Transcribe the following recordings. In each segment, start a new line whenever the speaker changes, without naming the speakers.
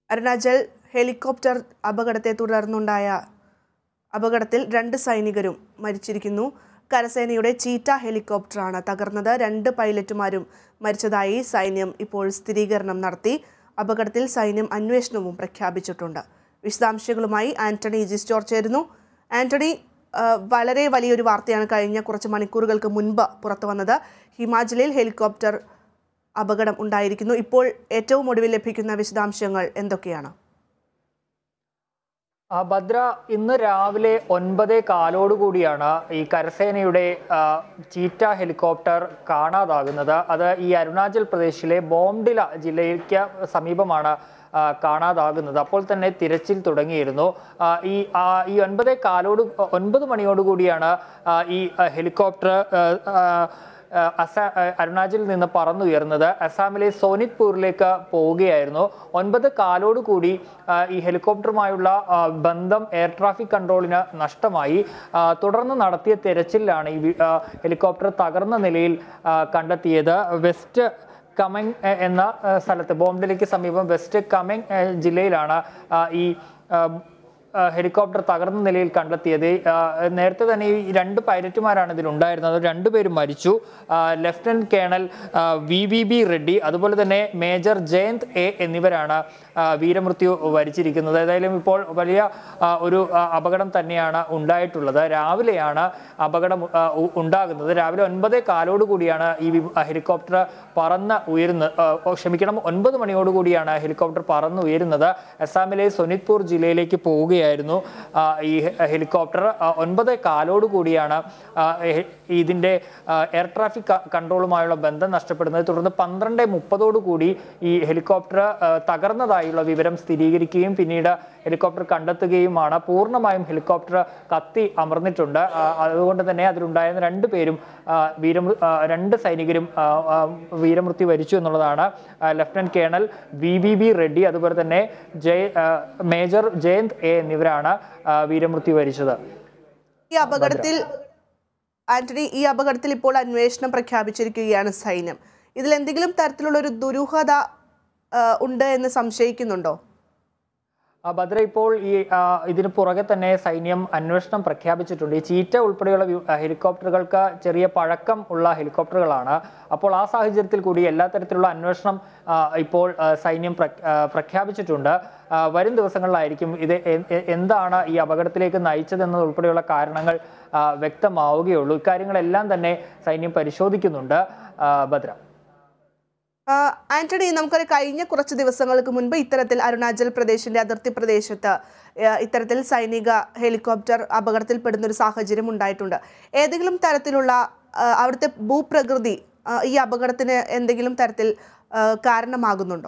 Arunachal helicopter അപകടത്തെ തുടർന്നുണ്ടായ അപകടത്തിൽ രണ്ട് സൈനികരും മരിച്ചിരിക്കുന്നു കരസേനയുടെ ചീറ്റ ഹെലികോപ്റ്ററാണ് തകർന്നത് രണ്ട് പൈലറ്റുമാരും മരിച്ചതായി സൈന്യം ഇപ്പോൾ സ്ഥിരീകരണം നടത്തി അപകടത്തിൽ സൈന്യം അന്വേഷണവും പ്രഖ്യാപിച്ചിട്ടുണ്ട് വിശദാംശങ്ങളുമായി ആന്റണി ജിസ്റ്റോർ ചേരുന്നു ആന്റണി ആ, വളരെ വലിയൊരു വാർത്തയാണ് കഴിഞ്ഞ കുറച്ച് മണിക്കൂറുകൾക്ക് മുൻപ് പുറത്തു വന്നത് ഹിമാചലിൽ ഹെലികോപ്റ്റർ അപകടം ഉണ്ടായിരിക്കുന്നു ഇപ്പോൾ ഏറ്റവും ഒടുവിൽ ലഭിക്കുന്ന വിശദാംശങ്ങൾ എന്തൊക്കെയാണ്
ആ, ഭദ്ര ഇന്ന് രാവിലെ ഒൻപതേ കാലോടുകൂടിയാണ് ഈ കരസേനയുടെ ആ, ചീറ്റ ഹെലികോപ്റ്റർ കാണാതാകുന്നത് അത് ഈ അരുണാചൽ പ്രദേശിലെ ബോംഡില ജില്ലയ്ക്ക് സമീപമാണ് ആ, കാണാതാകുന്നത് അപ്പോൾ തന്നെ തിരച്ചിൽ തുടങ്ങിയിരുന്നു ആ, ഈ ആ, ഈ ഒൻപതേ കാലോട് ഒൻപത് മണിയോടുകൂടിയാണ് ആ, ഈ ആ, ഹെലികോപ്റ്റർ ആ, ആ, ആ, അസാ ആ, അരുണാചലിൽ നിന്ന് പറന്നുയർന്നത് അസാമിലെ സോനിത്പൂരിലേക്ക് പോവുകയായിരുന്നു ഒൻപത് കാലോട് കൂടി ആ, ഈ ഹെലികോപ്റ്ററുമായുള്ള ആ, ബന്ധം എയർ ട്രാഫിക് കൺട്രോളിന് നഷ്ടമായി ആ, തുടർന്ന് നടത്തിയ തെരച്ചിലാണ് ഈ വി- ആ, ഹെലികോപ്റ്റർ തകർന്ന നിലയിൽ ആ, കണ്ടെത്തിയത് വെസ്റ്റ് കമങ് എ- എന്ന ആ, സ്ഥലത്ത് ബോംബെയിലേക്ക് സമീപം വെസ്റ്റ് കമങ് ആ, ജില്ലയിലാണ് ആ, ഈ ആ, ആ, ഹെലികോപ്റ്റർ തകർന്ന നിലയിൽ കണ്ടെത്തിയത് ആ, നേരത്തെ തന്നെ ഈ രണ്ട് പൈലറ്റുമാരാണ് ഇതിലുണ്ടായിരുന്നത് രണ്ടുപേരും മരിച്ചു ആ, ലഫ്റ്റനന്റ് കേണൽ ആ, വി വി ബി റെഡ്ഡി അതുപോലെ തന്നെ മേജർ ജയന്ത് എ എന്നിവരാണ് ആ, വീരമൃത്യു വരിച്ചിരിക്കുന്നത് ഏതായാലും ഇപ്പോൾ വലിയ ആ, ഒരു ആ, അപകടം തന്നെയാണ് ഉണ്ടായിട്ടുള്ളത് രാവിലെയാണ് അപകടം ആ, ഉ- ഉണ്ടാകുന്നത് രാവിലെ ഒൻപതേ കാലോട് കൂടിയാണ് ഈ വി- ആ, ഹെലികോപ്റ്റർ പറന്ന് ഉയരുന്ന ആ, ഓ, ക്ഷമിക്കണം ഒൻപത് മണിയോട് കൂടിയാണ് ഹെലികോപ്റ്റർ പറന്ന് ഉയരുന്നത് അസാമിലെ സൊനിത്പൂർ ജില്ലയിലേക്ക് പോവുകയായിരുന്നു ആ, ഈ ഹെ- ഹെലികോപ്റ്റർ ആ, ഒൻപത് കാലോട് കൂടിയാണ് ആ, ഹെ- ഇതിന്റെ ആ, എയർ ട്രാഫിക് ക- കൺട്രോളുമായുള്ള ബന്ധം നഷ്ടപ്പെടുന്നത് തുടർന്ന് പന്ത്രണ്ട് മുപ്പതോടു കൂടി ഈ ഹെലികോപ്റ്റർ ആ, തകർന്നതായുള്ള വിവരം സ്ഥിരീകരിക്കുകയും പിന്നീട് ഹെലികോപ്റ്റർ കണ്ടെത്തുകയുമാണ് പൂർണ്ണമായും ഹെലികോപ്റ്റർ കത്തി അമർന്നിട്ടുണ്ട് ആ, അതുകൊണ്ട് തന്നെ അതിലുണ്ടായിരുന്ന രണ്ട് പേരും ആ, വീരമൃ ആ, രണ്ട് സൈനികരും ആ, ആ, വീരമൃത്യു വരിച്ചു എന്നുള്ളതാണ് ആ, lieutenant colonel V V B Reddy അതുപോലെ തന്നെ ജയ് ആ, മേജർ ജയന്ത് എ എന്നിവരാണ് ആ, വീരമൃത്യു വരിച്ചത്
ഈ അപകടത്തിൽ ആന്റണി ഈ അപകടത്തിൽ ഇപ്പോൾ അന്വേഷണം പ്രഖ്യാപിച്ചിരിക്കുകയാണ് സൈന്യം ഇതിൽ എന്തെങ്കിലും തരത്തിലുള്ള ഒരു ദുരൂഹത ആ, ഉണ്ട് എന്ന് സംശയിക്കുന്നുണ്ടോ
ആ, ഭദ്ര ഇപ്പോൾ ഈ ആ, ഇതിന് പുറകെ തന്നെ സൈന്യം അന്വേഷണം പ്രഖ്യാപിച്ചിട്ടുണ്ട് ഈ ചീറ്റ ഉൾപ്പെടെയുള്ള വി- ആ, ഹെലികോപ്റ്ററുകൾക്ക് ചെറിയ പഴക്കം ഉള്ള ഹെലികോപ്റ്ററുകളാണ് അപ്പോൾ ആ സാഹചര്യത്തിൽ കൂടി എല്ലാ തരത്തിലുള്ള അന്വേഷണം ആ, ഇപ്പോൾ ആ, സൈന്യം പ്ര- ആ, പ്രഖ്യാപിച്ചിട്ടുണ്ട് ആ, വരും ദിവസങ്ങളിലായിരിക്കും ഇത് എ- എ- എന്താണ് ഈ അപകടത്തിലേക്ക് നയിച്ചതെന്നത് ഉൾപ്പെടെയുള്ള കാരണങ്ങൾ ആ, വ്യക്തമാവുകയുള്ളൂ ഇക്കാര്യങ്ങളെല്ലാം തന്നെ സൈന്യം പരിശോധിക്കുന്നുണ്ട് ആ, ഭദ്ര
ആ, ആന്റണി നമുക്കൊരു കഴിഞ്ഞ കുറച്ച് ദിവസങ്ങൾക്ക് മുൻപ് ഇത്തരത്തിൽ അരുണാചൽ പ്രദേശിന്റെ അതിർത്തി പ്രദേശത്ത് ആ, ഇത്തരത്തിൽ സൈനിക ഹെലികോപ്റ്റർ അപകടത്തിൽപ്പെടുന്ന ഒരു സാഹചര്യം ഉണ്ടായിട്ടുണ്ട് ഏതെങ്കിലും തരത്തിലുള്ള ആ, അവിടുത്തെ ഭൂപ്രകൃതി ആ, ഈ അപകടത്തിന് എന്തെങ്കിലും തരത്തിൽ ആ, കാരണമാകുന്നുണ്ടോ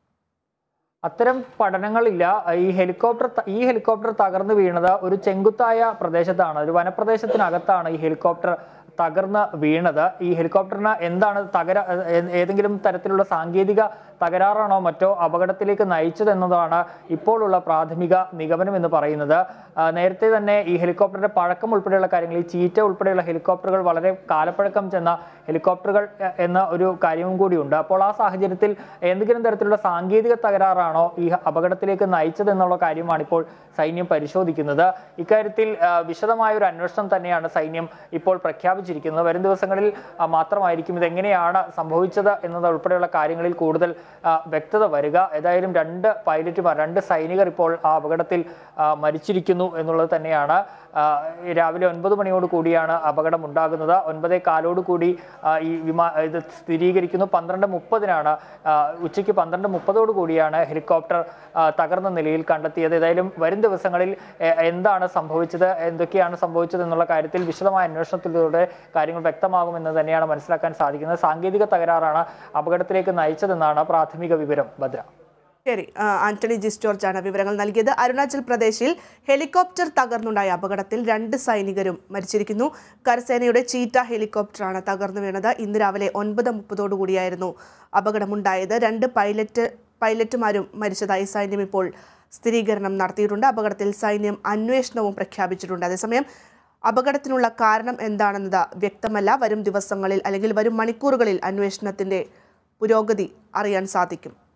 അത്തരം പഠനങ്ങളില്ല ഈ ഹെലികോപ്റ്റർ ത- ഈ ഹെലികോപ്റ്റർ തകർന്നു വീണത് ഒരു ചെങ്കുത്തായ പ്രദേശത്താണ് ഒരു വനപ്രദേശത്തിനകത്താണ് ഈ ഹെലികോപ്റ്റർ തകർന്ന് വീണത് ഈ ഹെലികോപ്റ്ററിന് എന്താണ് തകര ഏ- ഏതെങ്കിലും തരത്തിലുള്ള സാങ്കേതിക തകരാറാണോ മറ്റോ അപകടത്തിലേക്ക് നയിച്ചത് എന്നതാണ് ഇപ്പോഴുള്ള പ്രാഥമിക നിഗമനം എന്ന് പറയുന്നത് ആ, നേരത്തെ തന്നെ ഈ ഹെലികോപ്റ്ററിന്റെ പഴക്കം ഉൾപ്പെടെയുള്ള കാര്യങ്ങൾ ഈ ചീറ്റ ഉൾപ്പെടെയുള്ള ഹെലികോപ്റ്ററുകൾ വളരെ കാലപ്പഴക്കം ചെന്ന ഹെലികോപ്റ്ററുകൾ എ- എന്ന ഒരു കാര്യവും കൂടിയുണ്ട് അപ്പോൾ ആ സാഹചര്യത്തിൽ എന്തെങ്കിലും തരത്തിലുള്ള സാങ്കേതിക തകരാറാണോ ഈ അപകടത്തിലേക്ക് നയിച്ചത് എന്നുള്ള കാര്യമാണ് ഇപ്പോൾ സൈന്യം പരിശോധിക്കുന്നത് ഇക്കാര്യത്തിൽ ആ, വിശദമായ ഒരു അന്വേഷണം തന്നെയാണ് സൈന്യം ഇപ്പോൾ പ്രഖ്യാപിച്ചിരിക്കുന്നത് വരും ദിവസങ്ങളിൽ ആ, മാത്രമായിരിക്കും ഇതെങ്ങനെയാണ് സംഭവിച്ചത് എന്നത് ഉൾപ്പെടെയുള്ള കാര്യങ്ങളിൽ കൂടുതൽ ആ, വ്യക്തത വരിക ഏതായാലും രണ്ട് പൈലറ്റുമാർ രണ്ട് സൈനികർ ഇപ്പോൾ ആ അപകടത്തിൽ ആ, മരിച്ചിരിക്കുന്നു എന്നുള്ളത് തന്നെയാണ് ആ, ഈ രാവിലെ ഒൻപത് മണിയോട് കൂടിയാണ് അപകടം ഉണ്ടാകുന്നത് ഒൻപതേ കാലോട് കൂടി ആ, ഈ വിമാ ഇത് സ്ഥിരീകരിക്കുന്നു പന്ത്രണ്ട് മുപ്പതിനാണ് ആ, ഉച്ചയ്ക്ക് പന്ത്രണ്ട് മുപ്പതോട് കൂടിയാണ് ഹെലികോപ്റ്റർ ആ, തകർന്ന നിലയിൽ കണ്ടെത്തിയത് ഏതായാലും വരും ദിവസങ്ങളിൽ എ- എന്താണ് സംഭവിച്ചത് എന്തൊക്കെയാണ് സംഭവിച്ചത് എന്നുള്ള കാര്യത്തിൽ വിശദമായ അന്വേഷണത്തിലൂടെ കാര്യങ്ങൾ വ്യക്തമാകുമെന്ന് തന്നെയാണ് മനസ്സിലാക്കാൻ സാധിക്കുന്നത് സാങ്കേതിക തകരാറാണ് അപകടത്തിലേക്ക് നയിച്ചതെന്നാണ് പ്രാഥമിക വിവരം ഭദ്ര
ശരി ആ, ആന്റണി ജിസ് ജോർജാണ് വിവരങ്ങൾ നൽകിയത് അരുണാചൽ പ്രദേശിൽ ഹെലികോപ്റ്റർ തകർന്നുണ്ടായ അപകടത്തിൽ രണ്ട് സൈനികരും മരിച്ചിരിക്കുന്നു കരസേനയുടെ ചീറ്റ ഹെലികോപ്റ്ററാണ് തകർന്നു വീണത് ഇന്ന് രാവിലെ ഒൻപത് മുപ്പതോടുകൂടിയായിരുന്നു അപകടമുണ്ടായത് രണ്ട് പൈലറ്റ് പൈലറ്റുമാരും മരിച്ചതായി സൈന്യം ഇപ്പോൾ സ്ഥിരീകരണം നടത്തിയിട്ടുണ്ട് അപകടത്തിൽ സൈന്യം അന്വേഷണവും പ്രഖ്യാപിച്ചിട്ടുണ്ട് അതേസമയം അപകടത്തിനുള്ള കാരണം എന്താണെന്നത് വ്യക്തമല്ല വരും ദിവസങ്ങളിൽ അല്ലെങ്കിൽ വരും മണിക്കൂറുകളിൽ അന്വേഷണത്തിന്റെ പുരോഗതി അറിയാൻ സാധിക്കും